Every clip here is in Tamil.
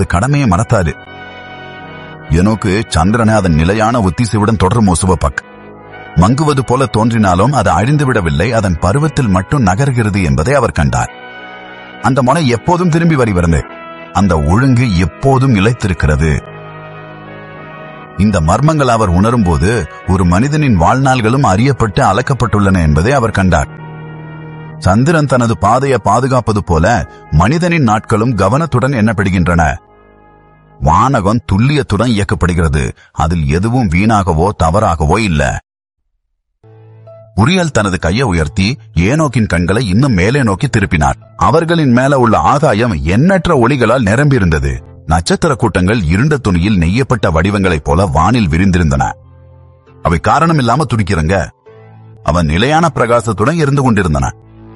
தனது கடமையை மறத்தாரு எனோக்கு சந்திரனை அதன் நிலையான ஒத்திசைவுடன் தொடரும் ஒசுவப்பக் மங்குவது போல தோன்றினாலும் அது அழிந்துவிடவில்லை அதன் பருவத்தில் மட்டும் நகர்கிறது என்பதை அவர் கண்டார் அந்த முனை எப்போதும் திரும்பி வருகிறது அந்த ஒழுங்கு எப்போதும் நிலைத்திருக்கிறது இந்த மர்மங்கள் அவர் உணரும்போது ஒரு மனிதனின் வாழ்நாள்களும் அறியப்பட்டு அளக்கப்பட்டுள்ளன என்பதை அவர் கண்டார் சந்திரன் தனது பாதையை பாதுகாப்பது போல மனிதனின் நாட்களும் கவனத்துடன் எண்ணப்படுகின்றன வானகம் துல்லியத்துடன் இயக்கப்படுகிறது அதில் எதுவும் வீணாகவோ தவறாகவோ இல்ல உரியல் தனது கையை உயர்த்தி ஏனோக்கின் கண்களை இன்னும் மேலே நோக்கி திருப்பினார் அவர்களின் மேல உள்ள ஆதாயம் எண்ணற்ற ஒளிகளால் நிரம்பியிருந்தது நட்சத்திர கூட்டங்கள் இருண்ட துணியில் நெய்யப்பட்ட வடிவங்களைப் போல வானில் விரிந்திருந்தன அவை காரணம் இல்லாம துடிக்கிறங்க அவன் நிலையான பிரகாசத்துடன் இருந்து கொண்டிருந்தன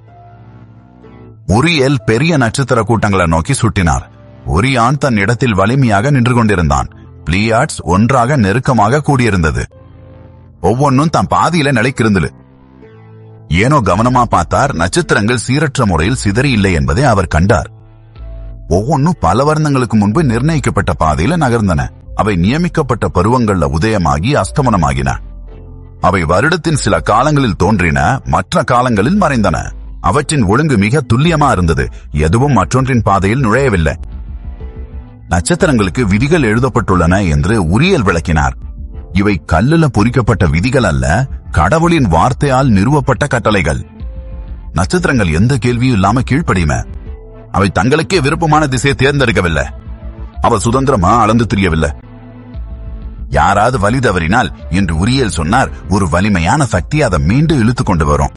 உரியல் பெரிய நட்சத்திர கூட்டங்களை நோக்கி சுட்டினார் ஒரியான் தன் இடத்தில் வலிமையாக நின்று கொண்டிருந்தான் பிளியாட்ஸ் ஒன்றாக நெருக்கமாக கூடியிருந்தது ஒவ்வொன்னும் தன் பாதியில நிலைக்கிருந்தது ஏனோ கவனமா பார்த்தார் நட்சத்திரங்கள் சீரற்ற முறையில் சிதறி இல்லை என்பதை அவர் கண்டார் ஒவ்வொன்னும் பல வருடங்களுக்கு முன்பு நிர்ணயிக்கப்பட்ட பாதையில நகர்ந்தன அவை நியமிக்கப்பட்ட பருவங்கள்ல உதயமாகி அஸ்தமனமாகின அவை வருடத்தின் சில காலங்களில் தோன்றின மற்ற காலங்களில் மறைந்தன அவற்றின் ஒழுங்கு மிக துல்லியமா இருந்தது எதுவும் மற்றொன்றின் பாதையில் நுழையவில்லை நட்சத்திரங்களுக்கு விதிகள் எழுதப்பட்டுள்ளன என்று உரியல் விளக்கினார் இவை கல்லுல பொறிக்கப்பட்ட விதிகள் அல்ல கடவுளின் வார்த்தையால் நிறுவப்பட்ட கட்டளைகள் நட்சத்திரங்கள் எந்த கேள்வியும் இல்லாம கீழ்ப்படியும அவை தங்களுக்கே விருப்பமான திசையை தேர்ந்தெடுக்கவில்லை அவ சுதந்திரமா அளந்து தெரியவில்லை யாராவது வழி தவறினால் என்று உரியல் சொன்னார் ஒரு வலிமையான சக்தி அதை மீண்டும் இழுத்து கொண்டு வரும்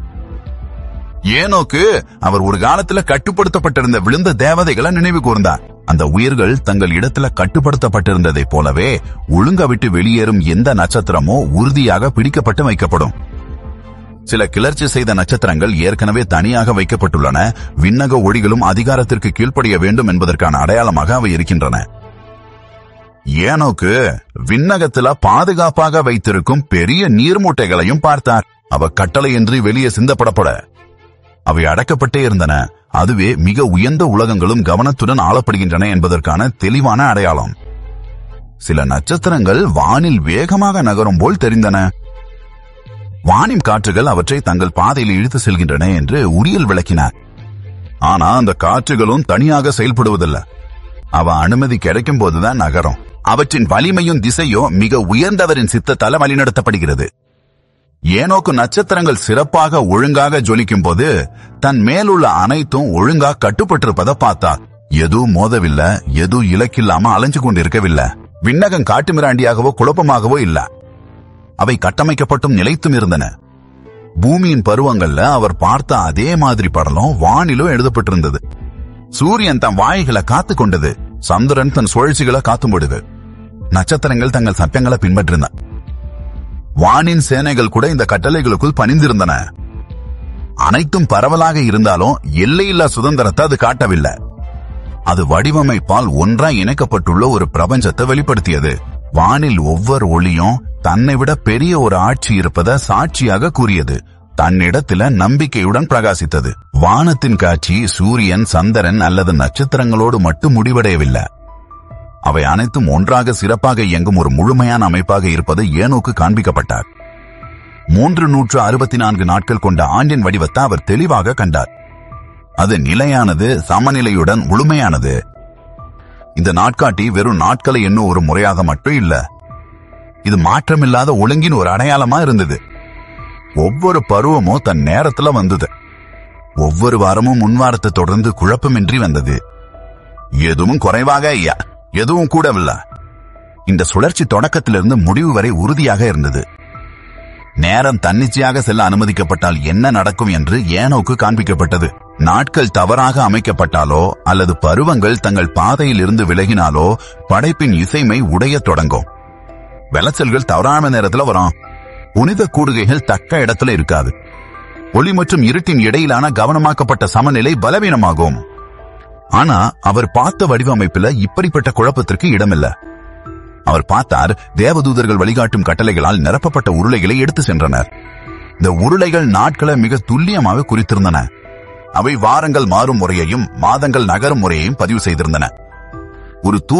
ஏனோக்கு அவர் ஒரு காலத்துல கட்டுப்படுத்தப்பட்டிருந்த விழுந்த தேவதைகளை நினைவு கூர்ந்தார் அந்த உயிர்கள் தங்கள் இடத்துல கட்டுப்படுத்தப்பட்டிருந்ததைப் போலவே ஒழுங்க விட்டு வெளியேறும் எந்த நட்சத்திரமோ உறுதியாக பிடிக்கப்பட்டு வைக்கப்படும் சில கிளர்ச்சி செய்த நட்சத்திரங்கள் ஏற்கனவே தனியாக வைக்கப்பட்டுள்ளன விண்ணக ஒளிகளும் அதிகாரத்திற்கு கீழ்ப்படிய வேண்டும் என்பதற்கான அடையாளமாக அவை இருக்கின்றன ஏனோக்கு விண்ணகத்துல பாதுகாப்பாக வைத்திருக்கும் பெரிய நீர்மூட்டைகளையும் பார்த்தார் அவ கட்டளையின்றி வெளியே சிந்தப்படப்பட அவை அடக்கப்பட்டே இருந்தன அதுவே மிக உயர்ந்த உலகங்களும் கவனத்துடன் ஆளப்படுகின்றன என்பதற்கான தெளிவான அடையாளம் சில நட்சத்திரங்கள் வானில் வேகமாக நகரும் போல் தெரிந்தன வானின் காற்றுகள் அவற்றை தங்கள் பாதையில் இழுத்து செல்கின்றன என்று உரியல் விளக்கினார் ஆனா அந்த காற்றுகளும் தனியாக செயல்படுவதில்லை அவ அனுமதி கிடைக்கும் போதுதான் நகரும் அவற்றின் வலிமையும் திசையும் மிக உயர்ந்தவரின் சித்தத்தால வழிநடத்தப்படுகிறது ஏனோக்கு நட்சத்திரங்கள் சிறப்பாக ஒழுங்காக ஜொலிக்கும் போது தன் மேலுள்ள அனைத்தும் ஒழுங்கா கட்டுப்பட்டிருப்பதை பார்த்தார் எதுவும் மோதவில்லை எதுவும் இலக்கில்லாம அலைஞ்சு கொண்டிருக்கவில்லை விண்ணகம் காட்டுமிராண்டியாகவோ குழப்பமாகவோ இல்ல அவை கட்டமைக்கப்பட்டும் நிலைத்தும் இருந்தன பூமியின் பருவங்கள்ல அவர் பார்த்த அதே மாதிரி படலம் வானிலும் எழுதப்பட்டிருந்தது சூரியன் தன் வாய்களை காத்து கொண்டது சந்திரன் தன் சுழற்சிகளை காத்தும்போடுது நட்சத்திரங்கள் தங்கள் சட்டங்களை பின்பற்றின வானின் சேனைகள் கூட இந்த கட்டளைகளுக்குள் பணிந்திருந்தன அனைத்தும் பரவலாக இருந்தாலும் எல்லையில்லா சுதந்திரத்தை அது காட்டவில்லை அது வடிவமைப்பால் ஒன்றாய் இணைக்கப்பட்டுள்ள ஒரு பிரபஞ்சத்தை வெளிப்படுத்தியது வானில் ஒவ்வொரு ஒளியும் தன்னை விட பெரிய ஒரு ஆட்சி இருப்பதை சாட்சியாக கூறியது தன்னிடத்தில நம்பிக்கையுடன் பிரகாசித்தது வானத்தின் காட்சி சூரியன் சந்திரன் அல்லது நட்சத்திரங்களோடு மட்டும் முடிவடையவில்லை அவை அனைத்தும் ஒன்றாக சிறப்பாக இயங்கும் ஒரு முழுமையான அமைப்பாக இருப்பது ஏனோக்கு காண்பிக்கப்பட்டார் மூன்று நூற்று அறுபத்தி நான்கு நாட்கள் கொண்ட ஆண்டின் வடிவத்தை அவர் தெளிவாக கண்டார் அது நிலையானது சமநிலையுடன் முழுமையானது இந்த நாட்காட்டி வெறும் நாட்களை என்னும் ஒரு முறையாக மட்டும் இல்ல இது மாற்றமில்லாத ஒழுங்கின் ஒரு அடையாளமா இருந்தது ஒவ்வொரு பருவமும் தன் நேரத்துல வந்தது ஒவ்வொரு வாரமும் முன்வாரத்தை தொடர்ந்து குழப்பமின்றி வந்தது எதுவும் குறைவாக ஐயா எதுவும் கூடவில்லை இந்த சுழற்சி தொடக்கத்திலிருந்து முடிவு வரை உறுதியாக இருந்தது நேரம் தன்னிச்சையாக செல்ல அனுமதிக்கப்பட்டால் என்ன நடக்கும் என்று ஏனோக்கு காண்பிக்கப்பட்டது நாட்கள் தவறாக அமைக்கப்பட்டாலோ அல்லது பருவங்கள் தங்கள் பாதையில் இருந்து விலகினாலோ படைப்பின் இசைமை உடையத் தொடங்கும் விளைச்சல்கள் தவறான நேரத்துல வரும் புனித கூடுகைகள் தக்க இடத்துல இருக்காது ஒளி மற்றும் இருட்டின் இடையிலான கவனமாக்கப்பட்ட சமநிலை பலவீனமாகும் ஆனா அவர் பார்த்த வடிவமைப்புல இப்படிப்பட்ட குழப்பத்திற்கு இடமில்ல அவர் பார்த்தார் தேவதூதர்கள் வழிகாட்டும் கட்டளைகளால் நிரப்பப்பட்ட உருளைகளை எடுத்து சென்றனர் இந்த உருளைகள் நாட்களை மிக துல்லியமாக குறித்திருந்தன அவை வாரங்கள் மாறும் முறையையும் மாதங்கள் நகரும் முறையையும் பதிவு செய்திருந்தன ஒரு தூ